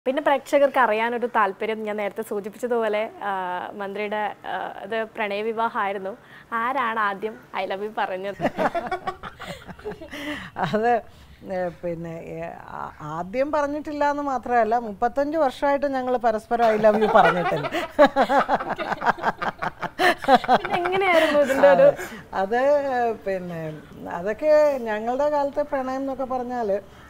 പിന്നെ പ്രേക്ഷകർക്ക് അറിയാനൊരു താല്പര്യം ഞാൻ നേരത്തെ സൂചിപ്പിച്ചതുപോലെ ആ, മന്ത്രിയുടെ ആ, ഇത് പ്രണയ വിവാഹമായിരുന്നു ആരാണ് ആദ്യം ഐ ലവ് യു പറഞ്ഞത് അത് ഏ, പിന്നെ ഏ, ആ- ആദ്യം പറഞ്ഞിട്ടില്ല എന്ന് മാത്രമല്ല മുപ്പത്തഞ്ച് വർഷമായിട്ട് ഞങ്ങൾ പരസ്പരം ഐ ലവ് യു പറഞ്ഞിട്ടില്ല പിന്നെ എങ്ങനെയായിരുന്നു ഇതിന്റെ ഒരു അത് പിന്നെ അതൊക്കെ ഞങ്ങളുടെ കാലത്തെ പ്രണയം എന്നൊക്കെ പറഞ്ഞാൽ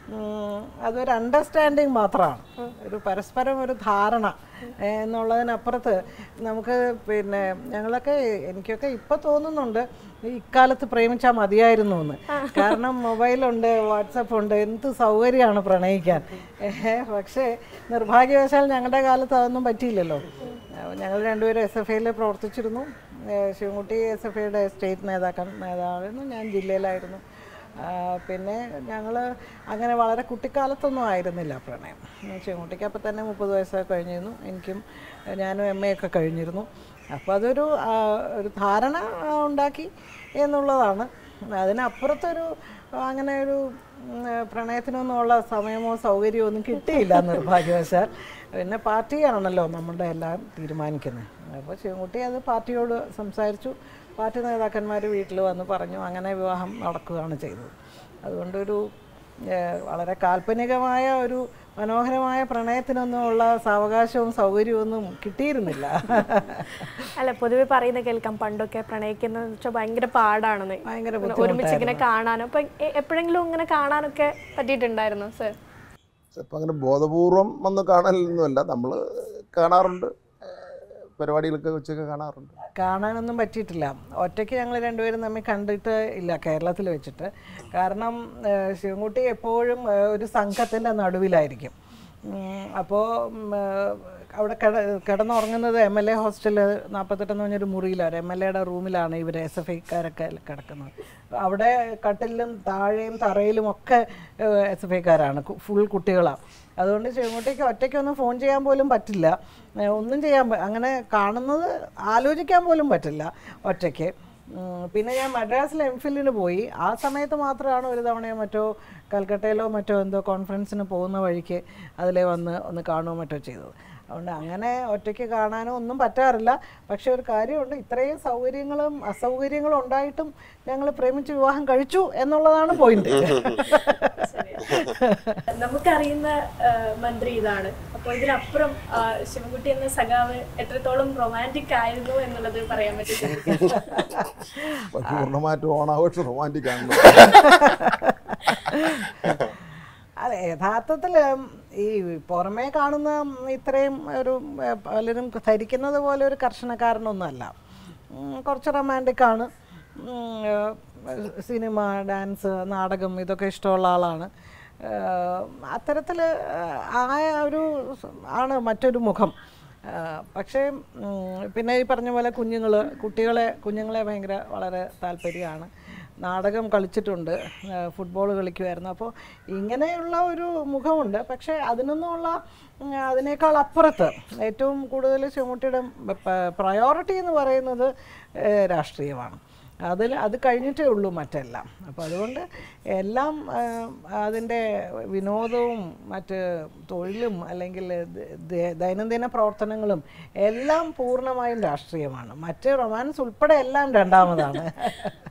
അതൊരു അണ്ടർസ്റ്റാൻഡിങ് മാത്രമാണ് ഒരു പരസ്പരം ഒരു ധാരണ ഏ, എന്നുള്ളതിനപ്പുറത്ത് നമുക്ക് പിന്നെ ഞങ്ങളൊക്കെ എനിക്കൊക്കെ ഇപ്പം തോന്നുന്നുണ്ട് ഈ ഇക്കാലത്ത് പ്രേമിച്ചാൽ മതിയായിരുന്നു എന്ന് കാരണം മൊബൈലുണ്ട് വാട്സപ്പ് ഉണ്ട് എന്ത് സൗകര്യമാണ് പ്രണയിക്കാൻ ഏഹ്, പക്ഷേ നിർഭാഗ്യവശാൽ ഞങ്ങളുടെ കാലത്ത് അതൊന്നും പറ്റിയില്ലല്ലോ അഹ് ഞങ്ങൾ രണ്ടുപേരും എസ് എഫ് ഐയിൽ പ്രവർത്തിച്ചിരുന്നു ഏഹ് ശിവൻകുട്ടി എസ് എഫ് ഐയുടെ സ്റ്റേറ്റ് നേതാക്കൾ നേതാവായിരുന്നു ഞാൻ ജില്ലയിലായിരുന്നു ആഹ് പിന്നെ ഞങ്ങൾ അങ്ങനെ വളരെ കുട്ടിക്കാലത്തൊന്നും ആയിരുന്നില്ല പ്രണയം ശിവൻകുട്ടിക്ക് അപ്പം തന്നെ മുപ്പത് വയസ്സൊക്കെ കഴിഞ്ഞിരുന്നു എനിക്കും ഏഹ് ഞാനും എം എ ഒക്കെ കഴിഞ്ഞിരുന്നു അപ്പോൾ അതൊരു ആഹ് ഒരു ധാരണ ആഹ് ഉണ്ടാക്കി എന്നുള്ളതാണ് അതിനപ്പുറത്തൊരു അങ്ങനെ ഒരു ഉം, പ്രണയത്തിനൊന്നുമുള്ള സമയമോ സൗകര്യമോ ഒന്നും കിട്ടിയില്ല നിർഭാഗ്യവശാൽ പിന്നെ പാർട്ടിയാണല്ലോ നമ്മളുടെ എല്ലാം തീരുമാനിക്കുന്നത് അപ്പോൾ ശിവൻകുട്ടി അത് പാർട്ടിയോട് സംസാരിച്ചു പാർട്ടി നേതാക്കന്മാർ വീട്ടിൽ വന്ന് പറഞ്ഞു അങ്ങനെ വിവാഹം നടക്കുകയാണ് ചെയ്തത് അതുകൊണ്ടൊരു ഏഹ്, വളരെ കാൽപ്പനികമായ ഒരു മനോഹരമായ പ്രണയത്തിനൊന്നുമുള്ള സാവകാശവും സൗകര്യവും ഒന്നും കിട്ടിയിരുന്നില്ല അല്ല പൊതുവെ പറയുന്ന കേൾക്കാം പണ്ടൊക്കെ പ്രണയിക്കുന്ന വെച്ചാൽ ഭയങ്കര പാടാണെന്ന് ഭയങ്കര ഇങ്ങനെ ഒരുമിച്ച് ഇങ്ങനെ കാണാനോ അപ്പൊ എ- എപ്പോഴെങ്കിലും ഇങ്ങനെ കാണാനൊക്കെ പറ്റിയിട്ടുണ്ടായിരുന്നു സർ ഇപ്പം അങ്ങനെ ബോധപൂർവം വന്ന് കാണലൊന്നുമല്ല നമ്മൾ കാണാറുണ്ട് ഏഹ് പരിപാടികളൊക്കെ വെച്ചൊക്കെ കാണാറുണ്ട് കാണാനൊന്നും പറ്റിയിട്ടില്ല ഒറ്റയ്ക്ക് ഞങ്ങൾ രണ്ടുപേരും തമ്മിൽ കണ്ടിട്ട് ഇല്ല കേരളത്തിൽ വെച്ചിട്ട് കാരണം ഏഹ്, ശിവൻകുട്ടി എപ്പോഴും ഏഹ്, ഒരു സംഘത്തിൻ്റെ നടുവിലായിരിക്കും അപ്പോൾ അവിടെ കിട കിടന്നുറങ്ങുന്നത് എം എൽ എ ഹോസ്റ്റല് നാൽപ്പത്തെട്ടെന്ന് പറഞ്ഞൊരു മുറിയിലാണ് എം എൽ എയുടെ റൂമിലാണ് ഇവർ എസ് എഫ് ഐക്കാരൊക്കെ കിടക്കുന്നത് അവിടെ കട്ടിലും താഴെയും തറയിലും ഒക്കെ എസ് എഫ് ഐക്കാരാണ് ഫുൾ കുട്ടികളാണ് അതുകൊണ്ട് ശിവൻകുട്ടിക്ക് ഒറ്റയ്ക്കൊന്നും ഫോൺ ചെയ്യാൻ പോലും പറ്റില്ല ഏഹ് ഒന്നും ചെയ്യാൻ പ- അങ്ങനെ കാണുന്നത് ആലോചിക്കാൻ പോലും പറ്റില്ല ഒറ്റയ്ക്ക് ഉം, പിന്നെ ഞാൻ മദ്രാസിൽ എം ഫില്ലിന് പോയി ആ സമയത്ത് മാത്രമാണ് ഒരു തവണയോ മറ്റോ കൽക്കട്ടയിലോ മറ്റോ എന്തോ കോൺഫറൻസിന് പോകുന്ന വഴിക്ക് അതിലെ വന്ന് ഒന്ന് കാണുകയോ മറ്റോ ചെയ്തത് അതുകൊണ്ട് അങ്ങനെ ഒറ്റയ്ക്ക് കാണാനോ ഒന്നും പറ്റാറില്ല പക്ഷെ ഒരു കാര്യമുണ്ട് ഇത്രയും സൗകര്യങ്ങളും അസൗകര്യങ്ങളും ഉണ്ടായിട്ടും ഞങ്ങൾ പ്രേമിച്ച് വിവാഹം കഴിച്ചു എന്നുള്ളതാണ് പോയിന്റ് നമുക്കറിയുന്ന ആ, മന്ത്രി ഇതാണ് അപ്പോൾ ഇതിനപ്പുറം ആ, ശിവൻകുട്ടി എന്ന സഖാവ് എത്രത്തോളം റൊമാൻറ്റിക് ആയിരുന്നു എന്നുള്ളത് പറയാൻ പറ്റില്ല പൂർണ്ണമായിട്ടും ഓണാഘോഷം റൊമാൻറ്റിക് ആണല്ലോ അതെ യഥാർത്ഥത്തിൽ ഈ പുറമേ കാണുന്ന ഇത്രയും ഒരു ഏ, പലരും ധരിക്കുന്നത് പോലെ ഒരു കർശനക്കാരനൊന്നുമല്ല ഉം, കുറച്ച് റൊമാൻറ്റിക് ആണ് സിനിമ ഡാൻസ് നാടകം ഇതൊക്കെ ഇഷ്ടമുള്ള ആളാണ് അത്തരത്തിൽ ആ ഒരു സ- ആണ് മറ്റൊരു മുഖം ആ, പക്ഷേ ഉം, പിന്നെ ഈ പറഞ്ഞ പോലെ കുഞ്ഞുങ്ങൾ കുട്ടികളെ കുഞ്ഞുങ്ങളെ ഭയങ്കര വളരെ താല്പര്യമാണ് നാടകം കളിച്ചിട്ടുണ്ട് ഫുട്ബോൾ കളിക്കുമായിരുന്നു അപ്പോൾ ഇങ്ങനെയുള്ള ഒരു മുഖമുണ്ട് പക്ഷേ അതിനൊന്നുമുള്ള ഉം, അതിനേക്കാൾ അപ്പുറത്ത് ഏറ്റവും കൂടുതൽ ശിവമുട്ടിയുടെ പ്രയോറിറ്റി എന്ന് പറയുന്നത് ഏഹ്, രാഷ്ട്രീയമാണ് അതിൽ അത് കഴിഞ്ഞിട്ടേ ഉള്ളൂ മറ്റെല്ലാം അപ്പോൾ അതുകൊണ്ട് എല്ലാം ഏഹ്, അതിൻ്റെ വിനോദവും മറ്റ് തൊഴിലും അല്ലെങ്കിൽ ദ- ദ- ദൈനംദിന പ്രവർത്തനങ്ങളും എല്ലാം പൂർണ്ണമായും രാഷ്ട്രീയമാണ് മറ്റ് റൊമാൻസ് ഉൾപ്പെടെ എല്ലാം രണ്ടാമതാണ്